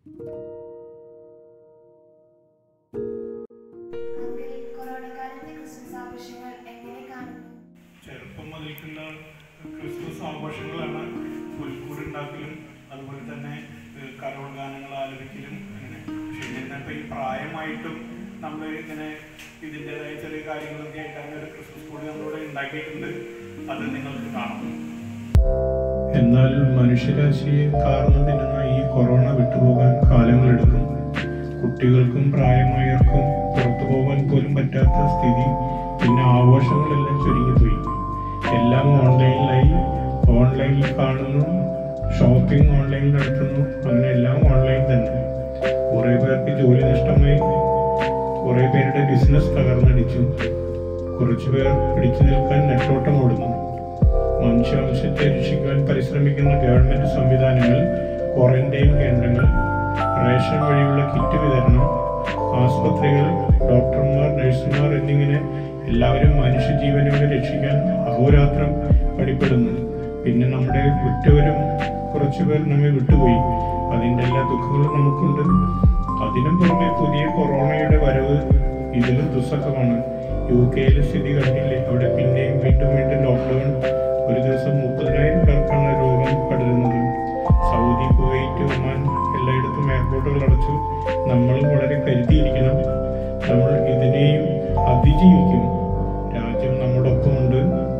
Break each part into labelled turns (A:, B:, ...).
A: uncle corona കാലത്തെ Christmas ആഘോഷങ്ങൾ എങ്ങനെ കാണുന്നു
B: ചെറുപ്പം മുതൽക്കുള്ള ക്രിസ്മസ് ആഘോഷങ്ങളാണ് പുൽക്കൂടുണ്ടാക്കലും അതുപോലെ തന്നെ ഏഹ്, കരോൾ ഗാനങ്ങൾ ആലപിക്കലും അങ്ങനെ പക്ഷെ ഇന്നിപ്പോൾ ഈ പ്രായമായിട്ടും നമ്മൾ ഇങ്ങനെ ഇതിൻ്റെതായ ചെറിയ കാര്യങ്ങളൊക്കെ ആയിട്ട് അങ്ങനെ ഒരു ക്രിസ്മസ് കൂടി നമ്മളിവിടെ ഉണ്ടാക്കിയിട്ടുണ്ട് അത് നിങ്ങൾക്ക് കാണാം എന്നാൽ മനുഷ്യരാശിയെ കാർന്നു തിന്നുന്ന ഈ കൊറോണ വിട്ടുപോകാൻ കാലങ്ങളെടുക്കും കുട്ടികൾക്കും പ്രായമായവർക്കും പുറത്തു പോകാൻ പോലും പറ്റാത്ത സ്ഥിതി പിന്നെ ആഘോഷങ്ങളെല്ലാം ചുരുങ്ങിപ്പോയി എല്ലാം ഓൺലൈനിലായി ഓൺലൈനിൽ കാണുന്നു ഷോപ്പിംഗ് ഓൺലൈനിൽ നടത്തുന്നു അങ്ങനെ എല്ലാം ഓൺലൈൻ തന്നെ കുറേ പേർക്ക് ജോലി നഷ്ടമായി കുറേ പേരുടെ ബിസിനസ് തകർന്നടിച്ചു കുറച്ചു പേർ പിടിച്ചു നിൽക്കാൻ നെട്ടോട്ടം ഓടുന്നു മനുഷ്യാംശത്തെ രക്ഷിക്കാൻ പരിശ്രമിക്കുന്ന ഗവൺമെന്റ് സംവിധാനങ്ങൾ ക്വാറന്റൈൻ കേന്ദ്രങ്ങൾ റേഷൻ വഴിയുള്ള കിറ്റ് വിതരണം ആസ്പത്രികൾ ഡോക്ടർമാർ നഴ്സുമാർ എന്നിങ്ങനെ എല്ലാവരും മനുഷ്യജീവനുകളെ രക്ഷിക്കാൻ അഹോരാത്രം പണിപ്പെടുന്നു പിന്നെ നമ്മുടെ ഉറ്റവരും കുറച്ചുപേർ നമ്മെ വിട്ടുപോയി അതിൻ്റെ എല്ലാ ദുഃഖങ്ങളും നമുക്കുണ്ട് അതിനും പുറമെ പുതിയ കൊറോണയുടെ വരവ് ഇതിലും ദുസ്സഹമാണ് യു കെയിലെ സ്ഥിതി കണ്ടില്ലേ അവിടെ പിന്നെയും വീണ്ടും വീണ്ടും ലോക്ക്ഡൗൺ ഒരു ദിവസം മുപ്പതിനായിരം പേർക്കാണ് രോഗം പടരുന്നത് സൗദി കുവൈറ്റ് ഒമാൻ എല്ലായിടത്തും എയർപോർട്ടുകൾ അടച്ചു നമ്മളും വളരെ കരുതിയിരിക്കണം നമ്മൾ ഇതിനെയും അതിജീവിക്കും രാജ്യം നമ്മുടെ ഒപ്പമുണ്ട്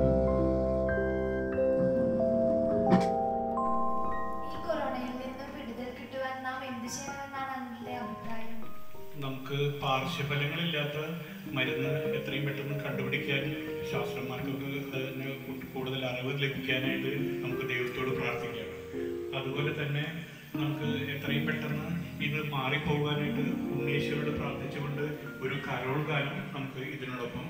A: ഈ കൊറോണയിൽ നിന്നും വിടുതൽ കിട്ടുവാൻ നാം എന്ത് ചെയ്യണമെന്നാണ് അങ്കിളുടെ അഭിപ്രായം
B: നമുക്ക് പാർശ്വഫലങ്ങളില്ലാത്ത മരുന്ന് എത്രയും പെട്ടെന്ന് കണ്ടുപിടിക്കാൻ ശാസ്ത്രന്മാർക്കൊക്കെ അതിന് കൂ- കൂടുതൽ അറിവ് ലഭിക്കാനായിട്ട് നമുക്ക് ദൈവത്തോട് പ്രാർത്ഥിക്കാം അതുപോലെ തന്നെ നമുക്ക് എത്രയും പെട്ടെന്ന് ഇത് മാറിപ്പോകാനായിട്ട് ഉണ്ണീശ്വരോട് പ്രാർത്ഥിച്ചുകൊണ്ട് ഒരു കരോൾ ഗാനം നമുക്ക് ഇതിനോടൊപ്പം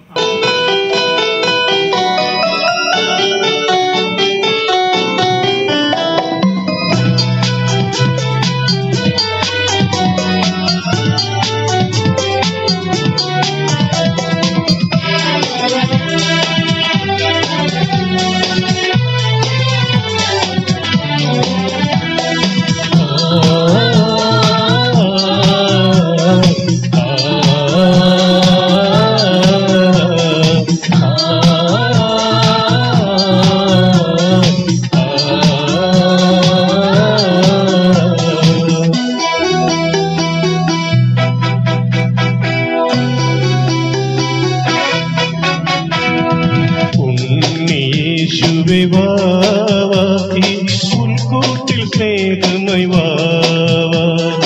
C: ഉണ്ണീശുവേ വാവാ ഈ പുൽക്കൂട്ടിൽ സ്നേഹമായി വാവാ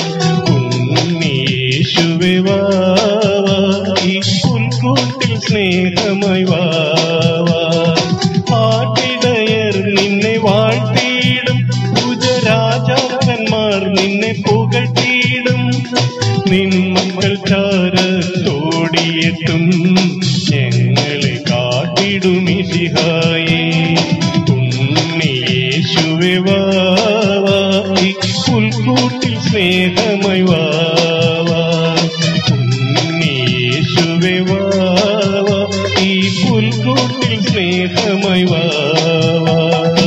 C: ഉണ്ണീശുവേ വാവാ ഈ പുൽക്കൂട്ടിൽ സ്നേഹമായി വാവാ ആട്ടിടയർ നിന്നെ വാഴ്ത്തിയിടും പൂജരാജാക്കന്മാർ നിന്നെ പുകഴ്ത്തിയിടും നിൻ മക്കൾ ചാരത്തോടിയെത്തും ഞങ്ങളെ കാട്ടിടും ഇതിഹായേ ഉണ്ണിയേശുവേ വാവാ ഈ പുൽക്കൂട്ടിൽ സ്നേഹമായി വാവാ ഉണ്ണിയേശുവേ വാവാ ഈ പുൽക്കൂട്ടിൽ സ്നേഹമായി വാവാ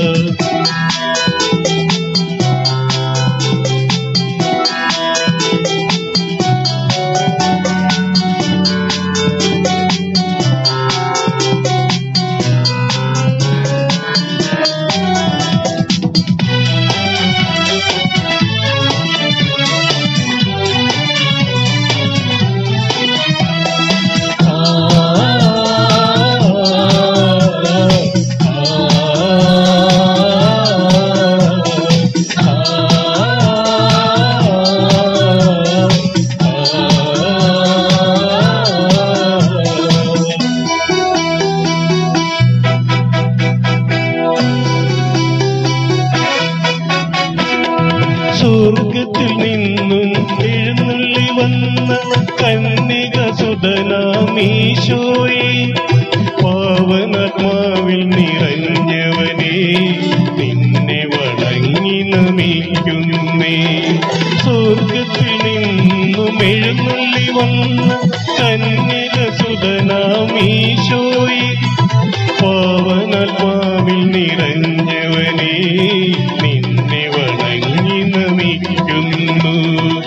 C: സ്വർഗത്തിൽ നിന്നും എഴുന്നള്ളി വന്ന കന്യക സുതനാമീശോയെ പാവനാത്മാവിൽ നിറഞ്ഞവനെ നിന്നെ വണങ്ങി നമിക്കുന്നേ സ്വർഗത്തിൽ നിന്നും എഴുന്നള്ളി വന്ന കന്യക സുതനാമീശോയെ പാവനാത്മാവിൽ നിറഞ്ഞവനെ നിന്നെ വണങ്ങി നമിക്കുന്നു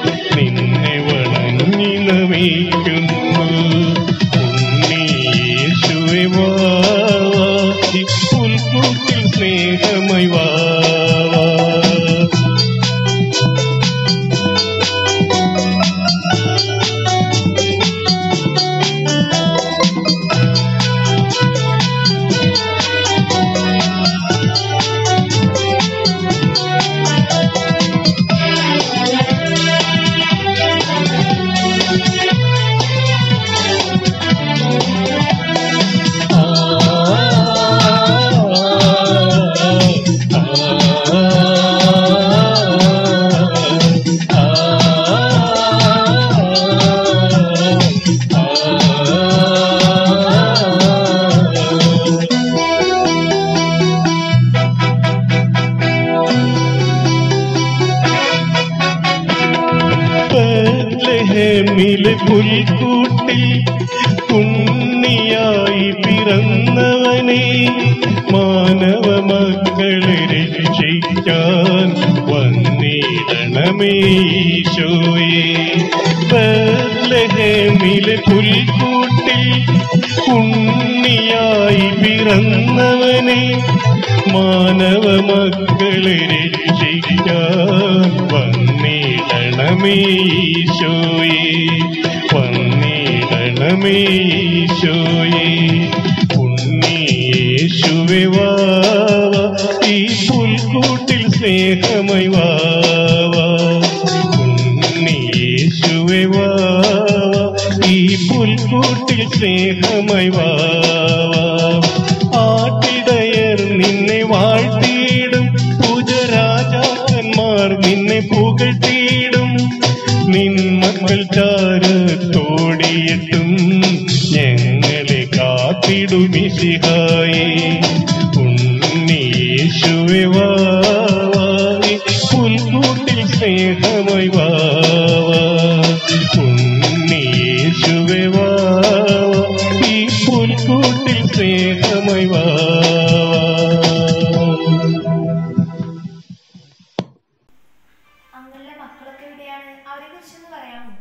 C: ബത്ലഹേമിലെ പുൽക്കൂട്ടിൽ ഉണ്ണിയായി പിറന്നവനെ മാനവ മക്കളെ രക്ഷിക്കാൻ വന്നിടണമേ ഈശോയെ ബത്ലഹേമിലെ പുൽക്കൂട്ടിൽ ഉണ്ണിയായി പിറന്നവനെ മാനവ മക്കളെ രക്ഷിക്കാൻ വന്നിടണമേ ഈശോയെ വന്നിടണമേ ഈശോയെ ഉണ്ണിയേശുവെ വാവ ഈ പുൽക്കൂട്ടിൽ സ്നേഹമായി വാവ ഉണ്ണിയേശുവെ വാവ ഈ പുൽക്കൂട്ടിൽ സ്നേഹമായി വാവ ആട്ടിടയർ നിന്നെ വാഴ്ത്തിയിടും പൂജരാജാക്കന്മാർ നിന്നെ പുകഴ്ത്തിയിടും നിൻ മക്കൾ ചാരത്തോടിയിട്ടും ഞങ്ങളെ കാത്തിടുമിശിഹായേ ഉണ്ണിയേശുവെ വാവായി പുൽക്കൂട്ടിൽ സ്നേഹമായി വാവാ ഉണ്ണിയേശുവെ വാവാ ഈ പുൽക്കൂട്ടിൽ സ്നേഹമായി വാവാ
A: അങ്ങളുടെ മക്കളൊക്കെ എവിടെയാണ് അവരെ കുറിച്ചൊന്ന് പറയാമോ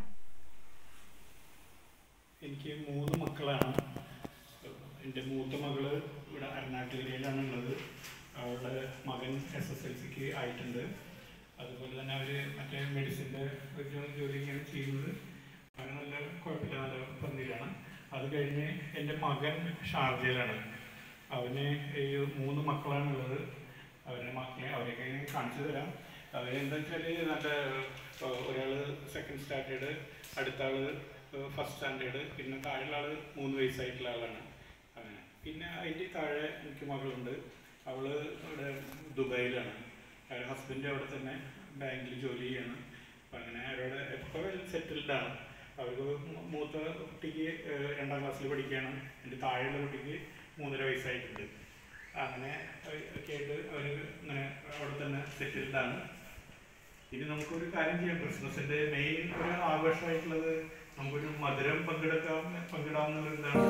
B: എനിക്ക് മൂന്ന് മക്കളാണ് എൻ്റെ മൂത്ത മകള് ഇവിടെ അരുണാട്ടുകരയിലാണ് ഉള്ളത് അവളുടെ മകൻ എസ് എസ് എൽ സിക്ക് ആയിട്ടുണ്ട് അതുപോലെ തന്നെ അവർ മറ്റേ മെഡിസിൻ്റെ ഒരു ജോലിയൊക്കെയാണ് ചെയ്യുന്നത് അങ്ങനെ നല്ല കുഴപ്പമില്ല നല്ല പന്തിയിലാണ് അത് കഴിഞ്ഞ് എൻ്റെ മകൻ ഷാർജയിലാണ് അവന് ഈ മൂന്ന് മക്കളാണുള്ളത് അവരുടെ മക്കളെ അവരെയൊക്കെ ഞാൻ കാണിച്ചു തരാം അവരെന്താ വെച്ചാൽ നല്ല ഒരാൾ സെക്കൻഡ് സ്റ്റാൻഡേർഡ് അടുത്ത ആള് ഫസ്റ്റ് സ്റ്റാൻഡേർഡ് പിന്നെ താഴെയുള്ള ആള് മൂന്ന് വയസ്സായിട്ടുള്ള ആളാണ് അങ്ങനെ പിന്നെ അതിൻ്റെ താഴെ എനിക്ക് മകളുണ്ട് അവള് ഇവിടെ ദുബായിലാണ് അവരുടെ ഹസ്ബൻഡ് അവിടെ തന്നെ ബാങ്കിൽ ജോലി ചെയ്യാണ് അപ്പം അങ്ങനെ അവരുടെ എപ്പോൾ വെൽ സെറ്റിൽഡ് ആണ് അവർക്ക് മൂ- മൂത്ത കുട്ടിക്ക് ഏഹ്, രണ്ടാം ക്ലാസ്സിൽ പഠിക്കുകയാണ് എൻ്റെ താഴെയുള്ള കുട്ടിക്ക് മൂന്നര വയസ്സായിട്ടുണ്ട് അങ്ങനെ ഏഹ്, ഒക്കെ ആയിട്ട് അവർ ഇങ്ങനെ അവിടെ തന്നെ സെറ്റിൽഡ് ആണ് ഇനി നമുക്കൊരു കാര്യം ചെയ്യാം ക്രിസ്മസിന്റെ മെയിൻ ഒരു ആഘോഷമായിട്ടുള്ളത് നമുക്കൊരു മധുരം പങ്കെടുക്കാം പങ്കിടാവുന്ന എന്താണ്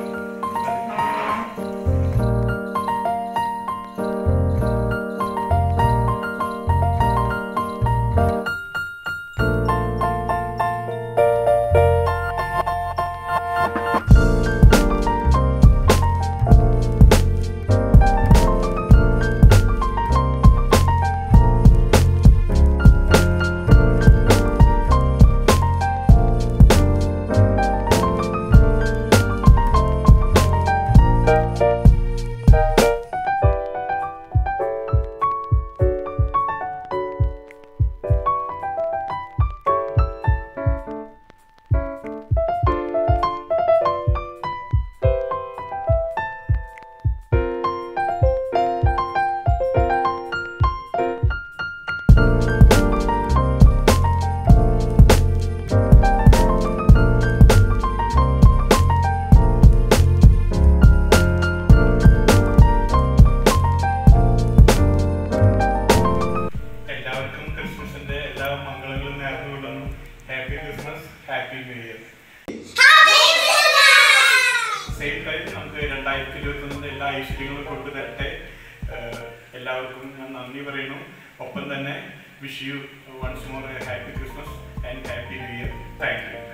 B: എല്ലാവർക്കും ക്രിസ്മസിന്റെ എല്ലാ മംഗളങ്ങളും നേർന്നുകൊള്ളുന്നു happy Christmas happy new year same time നമുക്ക് രണ്ടായിരത്തി ഇരുപത്തി ഒന്നിന്റെ എല്ലാ ഐശ്വര്യങ്ങളും കൊണ്ടുതരട്ടെ ഏഹ് എല്ലാവർക്കും ഞാൻ നന്ദി പറയുന്നു ഒപ്പം തന്നെ wish you once more happy Christmas and happy new year thank U